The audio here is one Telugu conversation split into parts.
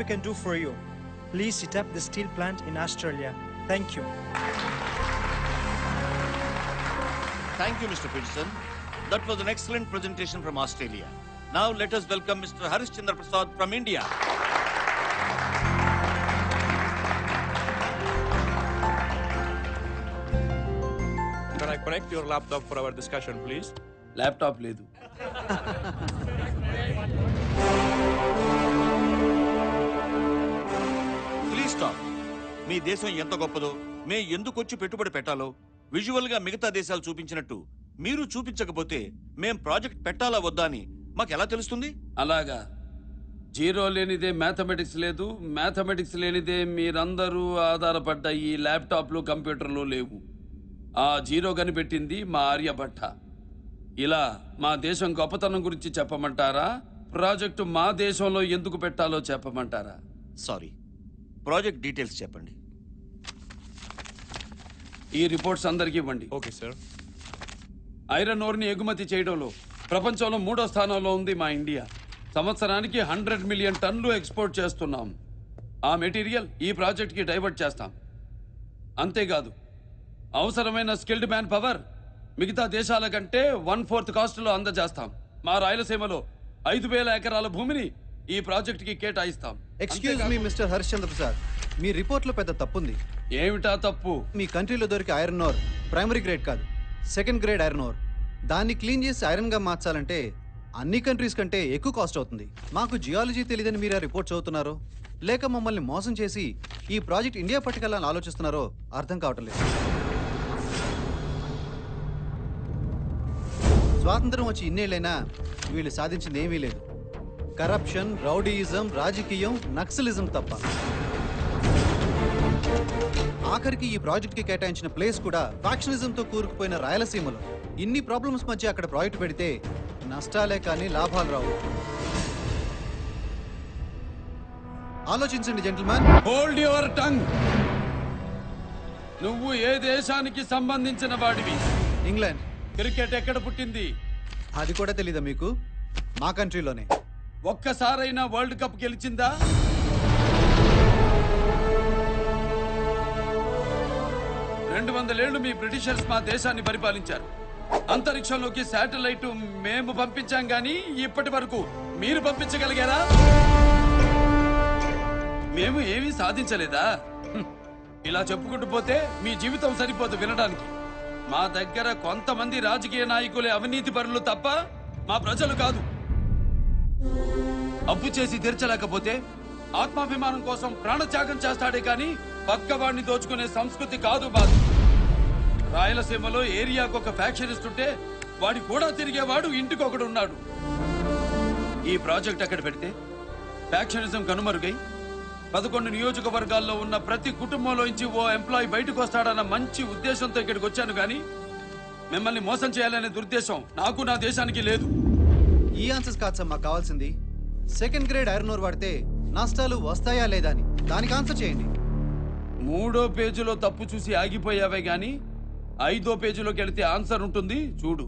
can do for you. Please set up the steel plant in Australia. Thank you. Thank you, Mr. Peterson. That was an excellent presentation from Australia. Now let us welcome Mr. Harishchandra Prasad from India. Can I connect your laptop for our discussion, please? Laptop లేదు ప్లీజ్ స్టాప్ మీ దేశం ఎంత గొప్పదో మే ఎందుకు వచ్చి పెట్టుబడి పెట్టాలో విజువల్ గా మిగతా దేశాలు చూపించినట్టు మీరు చూపించకపోతే మేం ప్రాజెక్ట్ పెట్టాలా వద్దా అని మాకు ఎలా తెలుస్తుంది అలాగా జీరో లేనిదే మ్యాథమెటిక్స్ లేదు మ్యాథమెటిక్స్ లేనిదే మీరందరూ ఆధారపడ్డ ఈ ల్యాప్టాప్లు కంప్యూటర్లు లేవు ఆ జీరో కనిపెట్టింది మా ఆర్యభట్ట ఇలా మా దేశం గొప్పతనం గురించి చెప్పమంటారా ప్రాజెక్టు మా దేశంలో ఎందుకు పెట్టాలో చెప్పమంటారా సారీ ప్రాజెక్ట్ డీటెయిల్స్ చెప్పండి ఈ రిపోర్ట్స్ అందరికీ ఇవ్వండి Okay, sir. ఐరన్ ఓర్ని ఎగుమతి చేయడంలో ప్రపంచంలో మూడో స్థానంలో ఉంది మా ఇండియా సంవత్సరానికి హండ్రెడ్ మిలియన్ టన్నులు ఎక్స్పోర్ట్ చేస్తున్నాం ఆ మెటీరియల్ ఈ ప్రాజెక్ట్కి డైవర్ట్ చేస్తాం అంతేకాదు అవసరమైన స్కిల్డ్ మ్యాన్ పవర్ మిగతా దేశాల కంటే వన్ ఫోర్త్ కాస్ట్లో అందజేస్తాం మా రాయలసీమలో ఐదు వేల ఎకరాల భూమిని ఈ ప్రాజెక్ట్కి కేటాయిస్తాం excuse me Mister Harishchandra Prasad మీ రిపోర్ట్లో పెద్ద తప్పుంది ఏమిటా తప్పు మీ కంట్రీలో దొరికే ఐరన్ ఓర్ ప్రైమరీ గ్రేడ్ కాదు సెకండ్ గ్రేడ్ ఐరన్ ఓర్ దాన్ని క్లీన్ చేసి ఐరన్ గా మార్చాలంటే అన్ని కంట్రీస్ కంటే ఎక్కువ కాస్ట్ అవుతుంది మాకు జియాలజీ తెలియదని మీరు ఆ రిపోర్ట్ చదువుతున్నారో లేక మమ్మల్ని మోసం చేసి ఈ ప్రాజెక్ట్ ఇండియా పట్టుకెళ్ళాలని ఆలోచిస్తున్నారో అర్థం కావటం లేదు స్వాతంత్రం వచ్చి ఇన్నేళ్ళైనా వీళ్ళు సాధించింది ఏమీ లేదు కరప్షన్ రౌడీయిజం రాజకీయం నక్సలిజం తప్ప ఆఖరికి ఈ ప్రాజెక్ట్ కి కేటాయించిన ప్లేస్ కూడా ఫ్యాక్షనిజం తో కూరుకుపోయిన రాయలసీమలో ఇన్ని ప్రాబ్లమ్స్ మధ్య అక్కడ ప్రాజెక్ట్ పెడితే నష్టాలే కానీ లాభాలు రావు ఆలోచించండి జెంటిల్మెన్ హోల్డ్ యువర్ టంగ్ నువ్వు ఏ దేశానికి సంబంధించిన వాడివి ఇంగ్లాండ్ క్రికెట్ ఎక్కడ పుట్టింది అది కూడా తెలీదా మీకు మా కంట్రీలోనే ఒక్కసారైనా వరల్డ్ కప్ గెలిచిందా రెండు వందలేళ్లు మీ బ్రిటిషర్స్ మా దేశాన్ని పరిపాలించారు అంతరిక్షంలోకి శాటిలైట్ మేము పంపించాం గానీ ఇప్పటి వరకు మీరు పంపించగలిగారా మేము ఏమీ సాధించలేదా హ్మ్. ఇలా చెప్పుకుంటూ పోతే మీ జీవితం సరిపోదు వినడానికి మా దగ్గర కొంతమంది రాజకీయ నాయకులే అవినీతి పరులు తప్ప మా ప్రజలు కాదు అప్పు చేసి తీర్చలేకపోతే ఆత్మాభిమానం కోసం ప్రాణత్యాగం చేస్తాడే కానీ పక్కవాడిని దోచుకునే సంస్కృతి కాదు బాధ రాయలసీమలో ఏరియాకు ఒక ఫ్యాక్షనిస్ట్ ఉంటే వాడి కూడా తిరిగేవాడు ఇంటికి ఒకడు ఉన్నాడు ఈ ప్రాజెక్ట్ అక్కడ పెడితే ఫ్యాక్షనిజం కనుమరుగై పదకొండు నియోజకవర్గాల్లో ఉన్న ప్రతి కుటుంబంలోంచి ఓ ఎంప్లాయీ బయటకు వస్తాడన్న మంచి ఉద్దేశంతో ఇక్కడికి వచ్చాను కానీ మిమ్మల్ని మోసం చేయాలనే దుర్దేశం నాకు నా దేశానికి లేదు ఈ ఆన్సర్స్ కాదు సార్ మాకు కావాల్సింది సెకండ్ గ్రేడ్ ఐరన్ ఓర్ వాడితే నష్టాలు వస్తాయా లేదా అని దానికి ఆన్సర్ చేయండి మూడో పేజీలో తప్పు చూసి ఆగిపోయావే గాని ఐదో పేజీలోకి వెళితే ఆన్సర్ ఉంటుంది చూడు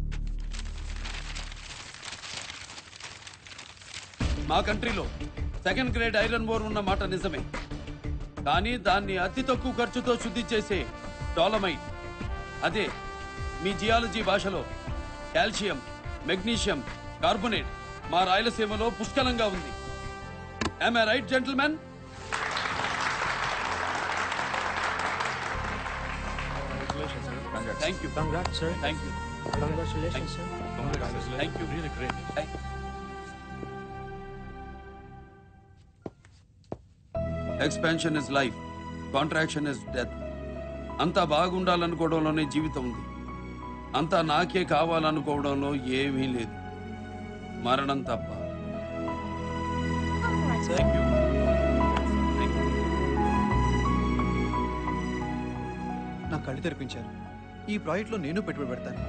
మా కంట్రీలో సెకండ్ గ్రేడ్ ఐరన్ ఓర్ ఉన్న మాట నిజమే కానీ దాన్ని అతి తక్కువ ఖర్చుతో శుద్ధి చేసే డోలమైట్ అదే మీ జియాలజీ భాషలో కాల్షియం మెగ్నీషియం కార్బొనేట్ మా రాయలసీమలో పుష్కలంగా ఉంది I right gentlemen thank you Congrats, sir. Thank you Congratulations, sir. Thank you Really great. Expansion is life contraction is death అంతా బాగుండాలనుకోవడంలోనే జీవితం ఉంది అంతా నాకే కావాలనుకోవడంలో ఏమీ లేదు మరణం తప్ప థ్యాంక్ యూ నా కళ్ళు తెరిపించారు ఈ ప్రాజెక్ట్లో నేను పెట్టుబడి పెడతాను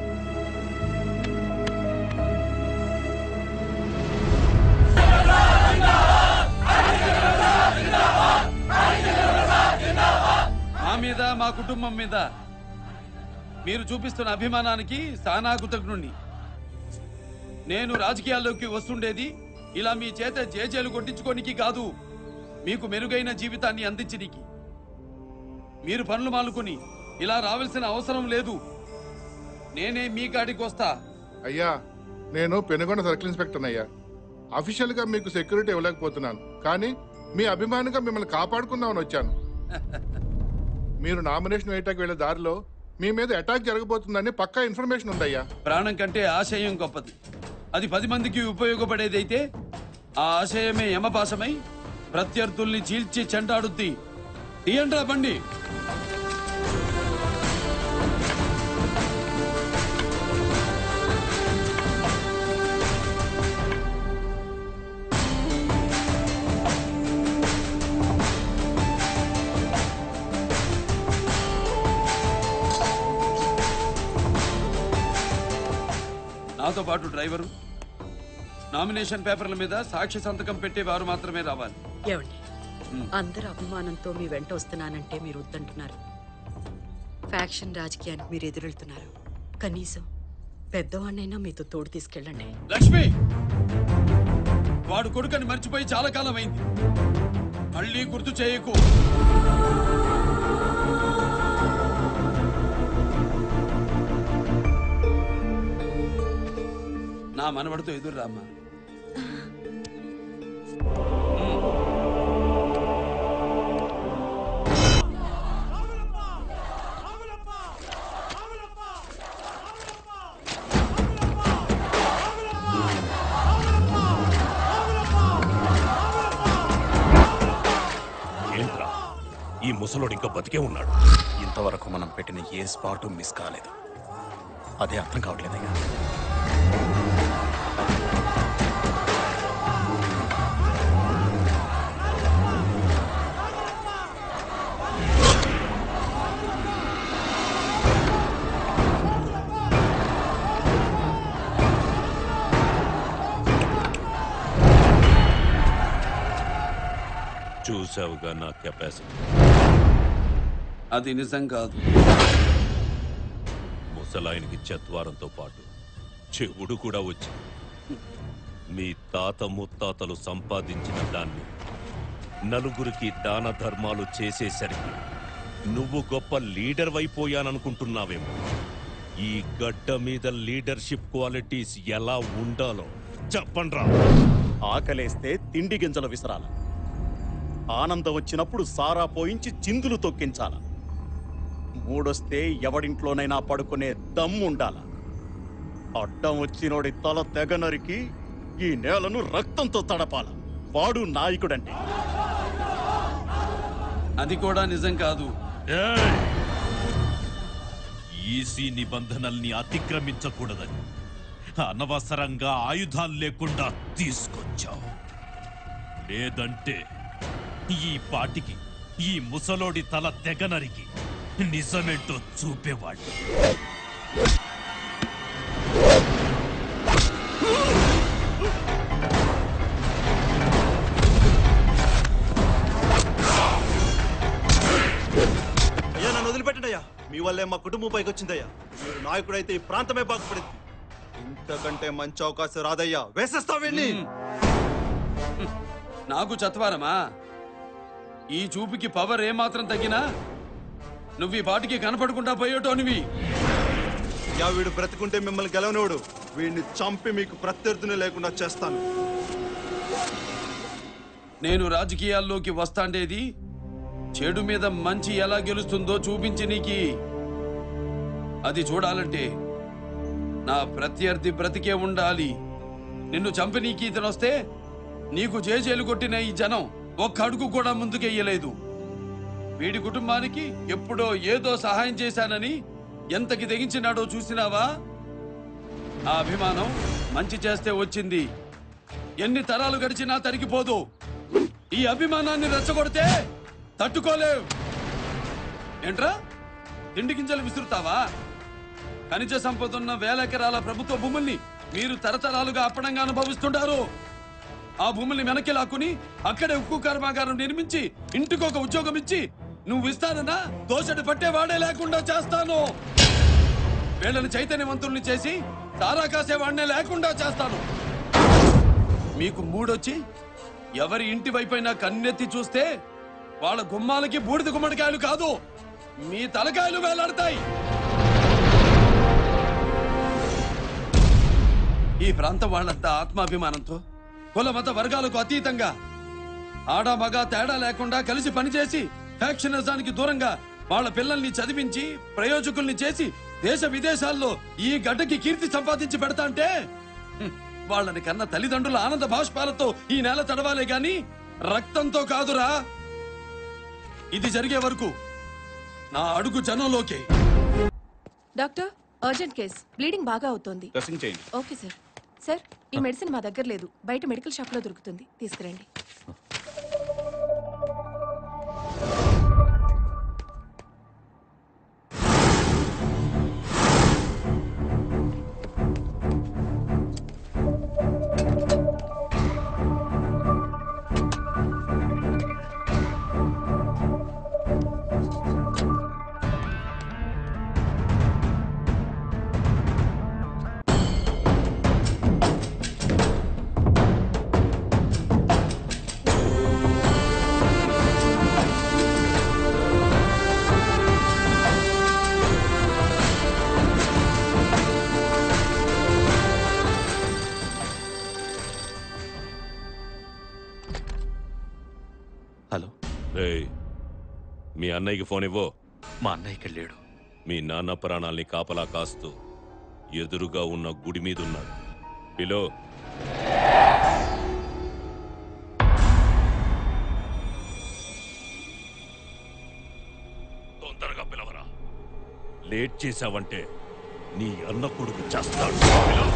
మా మీద మా కుటుంబం మీద మీరు చూపిస్తున్న అభిమానానికి సానా కృతజ్ఞుణ్ణి నేను రాజకీయాల్లోకి వస్తుండేది ఇలా మీ చేత జేజేలు కొట్టించుకోనికి కాదు మీకు మెరుగైన జీవితాన్ని అందించనికి మీరు పనులు మానుకుని ఇలా రావాల్సిన అవసరం లేదు నేనే మీ కాడికి వస్తా అయ్యా నేను పెనుగొండ సర్కిల్ ఇన్స్పెక్టర్ అయ్యా అఫీషియల్ గా మీకు సెక్యూరిటీ ఇవ్వలేకపోతున్నాను కానీ మీ అభిమానిగా మిమ్మల్ని కాపాడుకుందామని వచ్చాను మీరు నామినేషన్ వేయటానికి వెళ్ళే దారిలో మీ మీద అటాక్ జరగబోతుందని పక్కా ఇన్ఫర్మేషన్ ఉందయ్యా ప్రాణం కంటే ఆశయం గొప్పది అది పది మందికి ఉపయోగపడేదైతే ఆ ఆశయమే యమపాశమై ప్రత్యర్థుల్ని చీల్చి చెండాడుద్ది తీయండ్రా బండి నాతో పాటు డ్రైవరు నామినేషన్ పేపర్ల మీద సాక్షి సంతకం పెట్టేవారు మాత్రమే రావాలి ఏమండి అందరు అభిమానంతో మీ వెంట వస్తున్నానంటే మీరు వద్దంటున్నారు ఫ్యాక్షన్ రాజకీయానికి మీరు ఎదురెళ్తున్నారు కనీసం పెద్దవాడినైనా మీతో తోడు తీసుకెళ్ళండి లక్ష్మి వాడు కొడుకని మర్చిపోయి చాలా కాలం అయింది మళ్ళీ గుర్తు చేయకు నా మనవడితో ఎదురు రామ్మా ఏంట్రా ఈ ముసలోడు ఇంకా బతికే ఉన్నాడు ఇంతవరకు మనం పెట్టిన ఏ స్పాటు మిస్ కాలేదు అదే అర్థం కావట్లేదయ్యా చూసావుగా నా కెపాసిటీ అది నిజం కాదు ముసలాయనికి చత్వారంతో పాటు చెవుడు కూడా వచ్చి మీ తాత ముత్తాతలు సంపాదించిన దాన్ని నలుగురికి దాన ధర్మాలు చేసేసరికి నువ్వు గొప్ప లీడర్ అయిపోయాననుకుంటున్నావేమో ఈ గడ్డ మీద లీడర్షిప్ క్వాలిటీస్ ఎలా ఉండాలో చెప్పండ్రా ఆకలేస్తే తిండి గింజలు విసరాల ఆనందం వచ్చినప్పుడు సారా పోయించి చిందులు తొక్కించాల మూడొస్తే ఎవడింట్లోనైనా పడుకునే దమ్ము ఉండాల అడ్డం వచ్చినోడి తల తెగ నరికి ఈ నేలను రక్తంతో తడపాల వాడు నాయకుడంటే అది కూడా నిజం కాదు ఏయ్! ఈసీ నిబంధనల్ని అతిక్రమించకూడదని అనవసరంగా ఆయుధాలు లేకుండా తీసుకొచ్చావు లేదంటే ఈ పాటికి ఈ ముసలోడి తల తెగనరికి నిజమేంటో చూపేవాడు అయ్యా నన్ను వదిలిపెట్టండి అయ్యా మీ వల్లే మా కుటుంబం పైకి వచ్చిందయ్యా మీరు నాయకుడైతే ఈ ప్రాంతమే బాగుపడింది ఇంతకంటే మంచి అవకాశం రాదయ్యా వేసేస్తా వెళ్ళి నాకు చత్వారమా ఈ చూపుకి పవర్ ఏమాత్రం తగ్గినా నువ్వు ఈ పాటికి కనపడకుండా పోయేటోనివి యా వీడు బ్రతుకుంటే మిమ్మల్ని గెలవనోడు వీడిని చంపి మీకు ప్రత్యర్థిని లేకుండా చేస్తాను నేను రాజకీయాల్లోకి వస్తాండేది చెడు మీద మంచి ఎలా గెలుస్తుందో చూపించి నీకి అది చూడాలంటే నా ప్రత్యర్థి బ్రతికే ఉండాలి నిన్ను చంపి నీకు ఇతను వస్తే నీకు జేజేలు కొట్టిన ఈ జనం ఒక్క అడుగు కూడా ముందుకెయ్యలేదు వీడి కుటుంబానికి ఎప్పుడో ఏదో సహాయం చేశానని ఎంతకి తెగించినాడో చూసినావా ఆ అభిమానం మంచి చేస్తే వచ్చింది ఎన్ని తరాలు గడిచినా తరిగిపోదు ఈ అభిమానాన్ని రెచ్చగొడితే తట్టుకోలేవు ఏంట్రా తిండి గింజలు విసురుతావా ఖనిజ సంపద ఉన్న వేల ఎకరాల ప్రభుత్వ భూముల్ని మీరు తరతరాలుగా అప్పడంగా అనుభవిస్తుంటారు ఆ భూముల్ని వెనక్కి లాక్కుని అక్కడే ఉక్కు కర్మాగారం నిర్మించి ఇంటికి ఒక ఉద్యోగం ఇచ్చి నువ్వు ఇస్తానన్నా దోషడి పట్టేవాడే లేకుండా చేస్తాను వీళ్ళని చైతన్యవంతుల్ని చేసి తారా కాసేవాడినే లేకుండా చేస్తాను మీకు మూడొచ్చి ఎవరి ఇంటి వైపైనా కన్నెత్తి చూస్తే వాళ్ళ గుమ్మాలకి బూడిద గుమ్మడికాయలు కాదు మీ తలకాయలు వేలాడతాయి ఈ ప్రాంతం వాళ్ళంతా ఆత్మాభిమానంతో కుల మత వర్గాలకు అతీతంగా ఆడ మగ తేడా లేకుండా కలిసి పనిచేసి ఫ్యాక్షనిజానికి దూరంగా వాళ్ళ పిల్లల్ని చదివించి ప్రయోజకుల్ని చేసి దేశ విదేశాల్లో ఈ గడ్డకి కీర్తి సంపాదించి పెడతా అంటే హ్మ్, వాళ్ళని కన్న తల్లిదండ్రుల ఆనంద భాష్పాలతో ఈ నేల తడవాలే గాని రక్తంతో కాదురా ఇది జరిగే వరకు నా అడుగు జనంలోకే డాక్టర్ అర్జెంట్ కేస్ బ్లీడింగ్ బాగా అవుతోంది డ్రెస్సింగ్ చేయండి ఓకే సార్ సార్ ఈ మెడిసిన్ మా దగ్గర లేదు బయట మెడికల్ షాప్ లో దొరుకుతుంది తీసుకురండి హలో రేయ్ మీ అన్నయ్యకి ఫోన్ ఇవ్వు మా అన్నయ్యకి లేడు మీ నాన్న ప్రాణాల్ని కాపలా కాస్తూ ఎదురుగా ఉన్న గుడి మీద ఉన్నాడు పిలో తొందరగా పిలవరా లేట్ చేశావంటే నీ అన్న కొడుకు చేస్తాడు పిలో.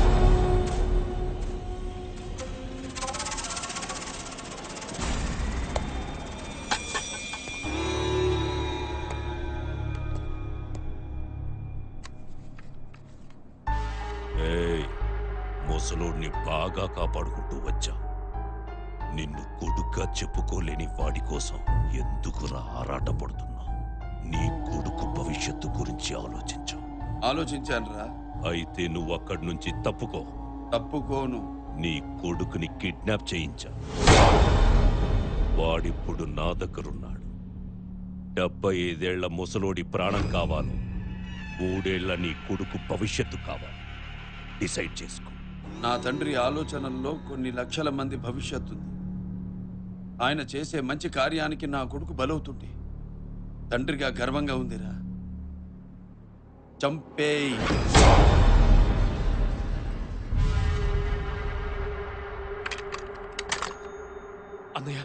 ఏయ్ ముసలోడిని బాగా కాపాడుకుంటూ వచ్చా నిన్ను కొడుగ్గా చెప్పుకోలేని వాడి కోసం ఎందుకురా ఆరాటపడుతున్నా నీ కొడుకు భవిష్యత్తు గురించి ఆలోచించు ఆలోచించానురా అయితే నువ్వు అక్కడి నుంచి తప్పుకో తప్పుకోను నీ కొడుకుని కిడ్నాప్ చేయించా వాడిప్పుడు నా దగ్గరున్నాడు డెబ్బై ఐదేళ్ల ముసలోడి ప్రాణం కావాలి మూడేళ్ల నీ కొడుకు భవిష్యత్తు కావాలి డిసైడ్ చేసుకో నా తండ్రి ఆలోచనల్లో కొన్ని లక్షల మంది భవిష్యత్తు ఉంది ఆయన చేసే మంచి కార్యానికి నా కొడుకు బలవుతుంటే తండ్రిగా గర్వంగా ఉందిరా చంపేయ్ అన్నయ్య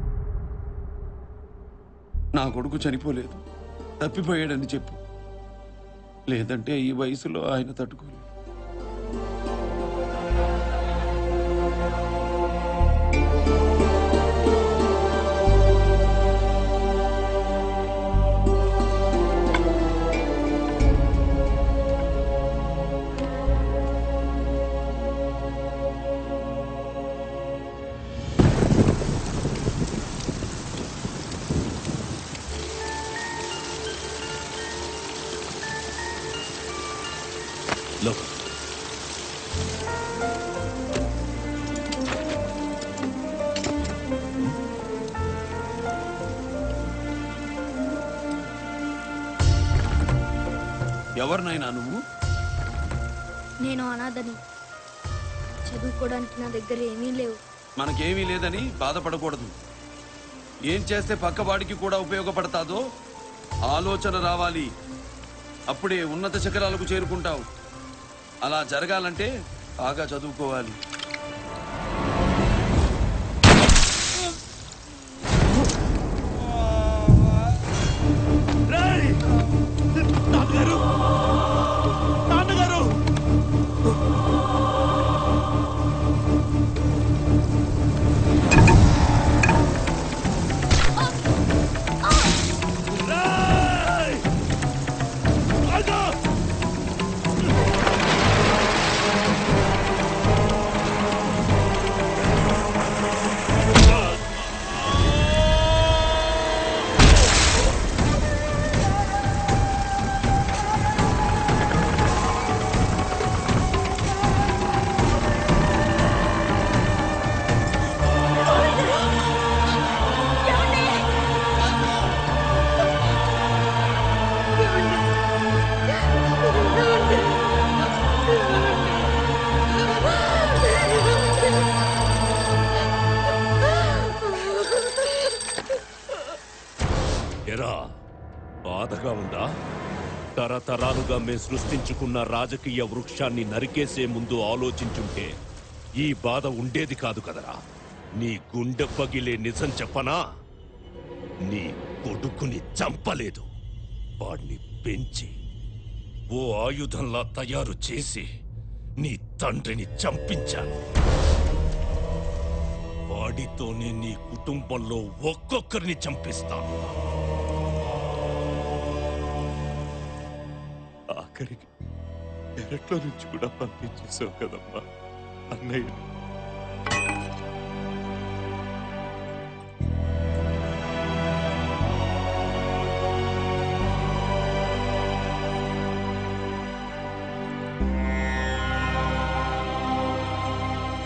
నా కొడుకు చనిపోలేదు తప్పిపోయాడని చెప్పు లేదంటే ఈ వయసులో ఆయన తట్టుకోలేదు లోపల ఎవరినైనా నువ్వు నేను అనాథని చదువుకోవడానికి నా దగ్గర ఏమీ లేవు మనకేమీ లేదని బాధపడకూడదు ఏం చేస్తే పక్కవాడికి కూడా ఉపయోగపడతాదో ఆలోచన రావాలి అప్పుడే ఉన్నత శిఖరాలకు చేరుకుంటావు అలా జరగాలంటే బాగా చదువుకోవాలి ఆ ఏరా బాధగా ఉందా తరతరాలుగా మేం సృష్టించుకున్న రాజకీయ వృక్షాన్ని నరికేసే ముందు ఆలోచించుంటే ఈ బాధ ఉండేది కాదు కదరా నీ గుండె పగిలే నిజం చెప్పనా నీ కొడుకుని చంపలేదు వాడిని పెంచి ఓ ఆయుధంలా తయారు చేసి నీ తండ్రిని చంపించాను వాడితోనే నీ కుటుంబంలో ఒక్కొక్కరిని చంపిస్తాను ఆఖరికి పెరట్లో నుంచి కూడా పంపించేసావు కదమ్మా అన్నయ్య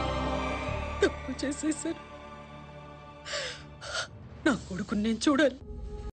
తప్పు చేసేసాను నా కొడుకుని నేను చూడాలి